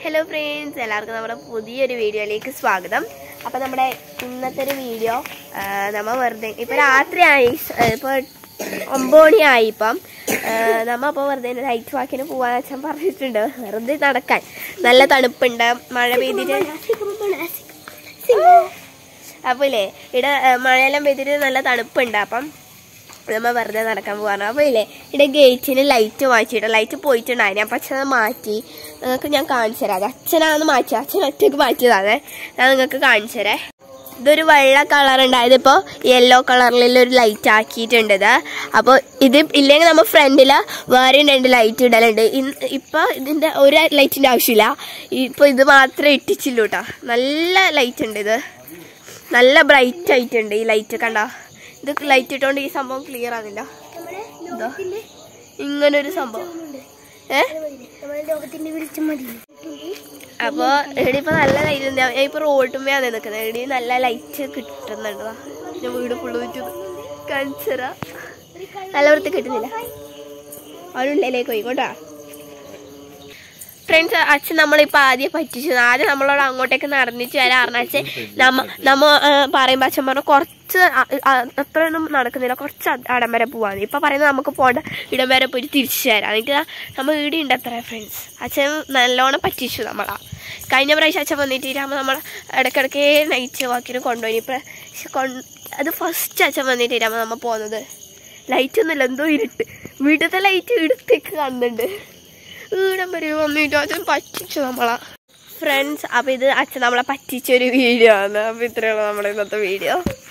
Hello friends എല്ലാവർക്കും നമ്മുടെ പുതിയൊരു വീഡിയോയിലേക്ക് സ്വാഗതം അപ്പം നമ്മുടെ ഇന്നത്തെ ഒരു വീഡിയോ നമ്മൾ വെറുതെ ഇപ്പം രാത്രിയായി ഇപ്പോൾ ഒമ്പത് മണിയായി ഇപ്പം നമ്മ അപ്പോൾ വെറുതെ ലൈറ്റ് വാക്കിന് പോകാൻ അച്ഛൻ പറഞ്ഞിട്ടുണ്ട് വെറുതെ നടക്കാൻ നല്ല തണുപ്പുണ്ട് മഴ പെയ്തിട്ട് അപ്പോൾ ഇല്ലേ ഇവിടെ ഏ, മഴയെല്ലാം പെയ്തിട്ട് നല്ല തണുപ്പുണ്ട് അപ്പം നമ്മ വെറുതെ നടക്കാൻ പോകാറ് അപ്പോൾ ഇല്ലേ ഇവിടെ ഗേറ്റിന് ലൈറ്റ് മാറ്റിയിട്ട് ലൈറ്റ് പോയിട്ടുണ്ടായിരുന്നു അപ്പം അച്ഛനെ മാറ്റി നിങ്ങൾക്ക് ഞാൻ കാണിച്ചു തരാം അത് അച്ഛനാണ് മാറ്റി അച്ഛൻ ഒറ്റയ്ക്ക് മാറ്റിയതാണ് ഞാൻ നിങ്ങൾക്ക് കാണിച്ചു തരാം ഇതൊരു വെള്ള കളർ ഉണ്ടായത് ഇപ്പോൾ യെല്ലോ കളറിലുള്ള ഒരു ലൈറ്റ് ആക്കിയിട്ടുണ്ട് ഇത് അപ്പോൾ ഇത് ഇല്ലെങ്കിൽ നമ്മൾ ഫ്രണ്ടിൽ വേറെ രണ്ട് ലൈറ്റ് ഇടലുണ്ട് ഇന്ന് ഇപ്പോൾ ഇതിൻ്റെ ഒരു ലൈറ്റിൻ്റെ ആവശ്യമില്ല ഇപ്പോൾ ഇത് മാത്രമേ ഇട്ടിച്ചുള്ളൂ കേട്ടോ നല്ല ലൈറ്റ് ഉണ്ട് ഇത് നല്ല ബ്രൈറ്റ് ആയിട്ടുണ്ട് ഈ ലൈറ്റ് കണ്ട ഇത് ലൈറ്റ് ഇട്ടുകൊണ്ട് ഈ സംഭവം ക്ലിയർ ആകുന്നില്ല ഇതാ. ഇങ്ങനൊരു സംഭവം ഏ ലോകത്തിന്റെ വെളിച്ചം മതി അപ്പൊ ഇവിടെ ഇപ്പൊ നല്ല ലൈറ്റ് ഉണ്ട് ഞാൻ ഇപ്പൊ റോഡുമ്മയാണ് നിൽക്കുന്നത് ഇവിടെ നല്ല ലൈറ്റ് കിട്ടുന്നുണ്ട് ദാ. ഞാൻ വീട് ഫുള്ള് ചുറ്റും കാണിച്ചറ നല്ല വൃത്തി കിട്ടുന്നില്ല അവരുള്ളിലേക്ക് പോയിക്കോട്ടാ ഫ്രണ്ട്സ് അച്ഛൻ നമ്മളിപ്പോൾ ആദ്യം പറ്റിച്ചു ആദ്യം നമ്മളോട് അങ്ങോട്ടേക്ക് നടന്നിട്ട് വരാൻ പറഞ്ഞാച്ച് നമ്മ നമ്മ ആ, പറയുമ്പോൾ അച്ഛൻ പറഞ്ഞു കുറച്ച് അ- അ- അത്രയൊന്നും നടക്കുന്നില്ല കുറച്ച് അ- അടം വരെ പോവാന്ന് ഇപ്പം പറയുന്നത് നമുക്ക് പോകേണ്ട ഇടം വരെ പോയിട്ട് തിരിച്ചു തരാം എന്നിട്ട് ദാ നമ്മൾ ഇവിടെ ഉണ്ട് അത്ര ഫ്രണ്ട്സ് അച്ഛൻ നല്ലോണം പറ്റിച്ചു നമ്മളാ കഴിഞ്ഞ പ്രാവശ്യം അച്ഛൻ വന്നിട്ടാകുമ്പോൾ നമ്മൾ ഇടയ്ക്കിടയ്ക്ക് നൈറ്റ് വാക്കിന് കൊണ്ടുപോയി ഇപ്പം കൊണ്ട് അത് ഫസ്റ്റ് അച്ഛൻ വന്നിട്ടാകുമ്പോൾ നമ്മൾ പോകുന്നത് ലൈറ്റ് ഒന്നുമില്ല എന്തോ ഇരുട്ട് വീട്ടിലത്തെ ലൈറ്റ് എടുത്തേക്ക് കാണുന്നുണ്ട് ഈടം വരെ വന്നിട്ട് അച്ഛൻ പറ്റിച്ചു നമ്മളാ ഫ്രണ്ട്സ് അപ്പൊ ഇത് അച്ഛൻ നമ്മളെ പറ്റിച്ചൊരു വീഡിയോ ആണ് അപ്പൊ ഇത്രയുള്ള നമ്മുടെ ഇന്നത്തെ വീഡിയോ